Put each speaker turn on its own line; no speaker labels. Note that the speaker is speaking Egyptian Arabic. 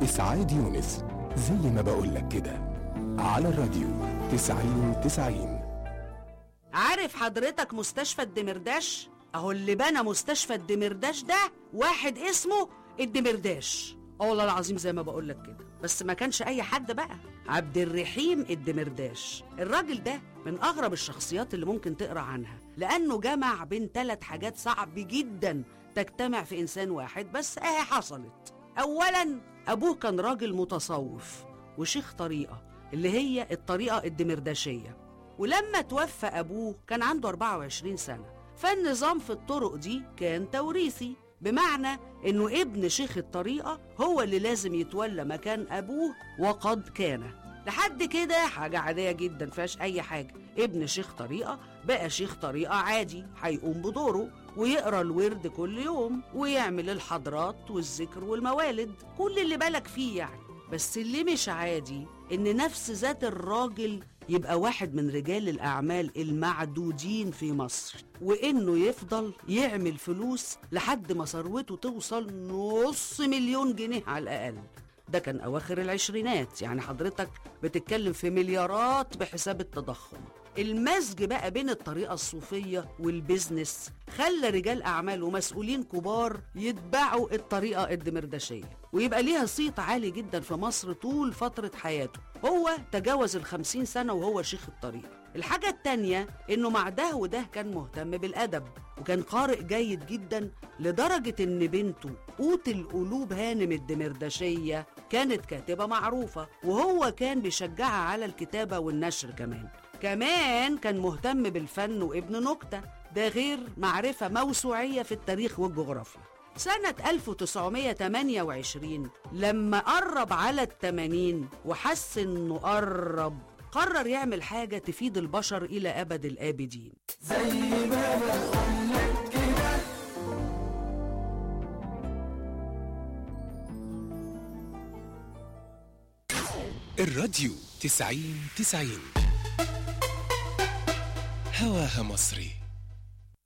إسعاد يونس زي ما بقولك كده على الراديو تسعين تسعين
عارف حضرتك مستشفى الدمرداش اهو اللي بنى مستشفى الدمرداش ده واحد اسمه الدمرداش اه والله العظيم زي ما بقول لك كده بس ما كانش اي حد بقى عبد الرحيم الدمرداش الراجل ده من اغرب الشخصيات اللي ممكن تقرا عنها لانه جمع بين ثلاث حاجات صعب جدا تجتمع في انسان واحد بس اهي حصلت اولا ابوه كان راجل متصوف وشيخ طريقه اللي هي الطريقه الدمرداشيه ولما توفى أبوه كان عنده 24 سنة فالنظام في الطرق دي كان توريثي بمعنى إنه ابن شيخ الطريقة هو اللي لازم يتولى مكان أبوه وقد كان لحد كده حاجة عادية جدا فيهاش أي حاجة ابن شيخ طريقة بقى شيخ طريقة عادي هيقوم بدوره ويقرا الورد كل يوم ويعمل الحضرات والذكر والموالد كل اللي بالك فيه يعني بس اللي مش عادي ان نفس ذات الراجل يبقى واحد من رجال الأعمال المعدودين في مصر وإنه يفضل يعمل فلوس لحد ما ثروته توصل نص مليون جنيه على الأقل ده كان أواخر العشرينات يعني حضرتك بتتكلم في مليارات بحساب التضخم المزج بقى بين الطريقة الصوفية والبيزنس خلى رجال أعمال ومسؤولين كبار يتبعوا الطريقة الدمردشية ويبقى ليها صيت عالي جدا في مصر طول فترة حياته هو تجاوز الخمسين سنة وهو شيخ الطريقة الحاجة التانية إنه مع ده وده كان مهتم بالأدب وكان قارئ جيد جدا لدرجة إن بنته قوت القلوب هانم الدمردشية كانت كاتبة معروفة وهو كان بيشجعها على الكتابة والنشر كمان كمان كان مهتم بالفن وابن نكتة ده غير معرفة موسوعية في التاريخ والجغرافيا سنة 1928 لما قرب على التمانين وحس انه قرب قرر يعمل حاجة تفيد البشر إلى أبد الآبدين
الراديو تسعين تسعين هواها مصري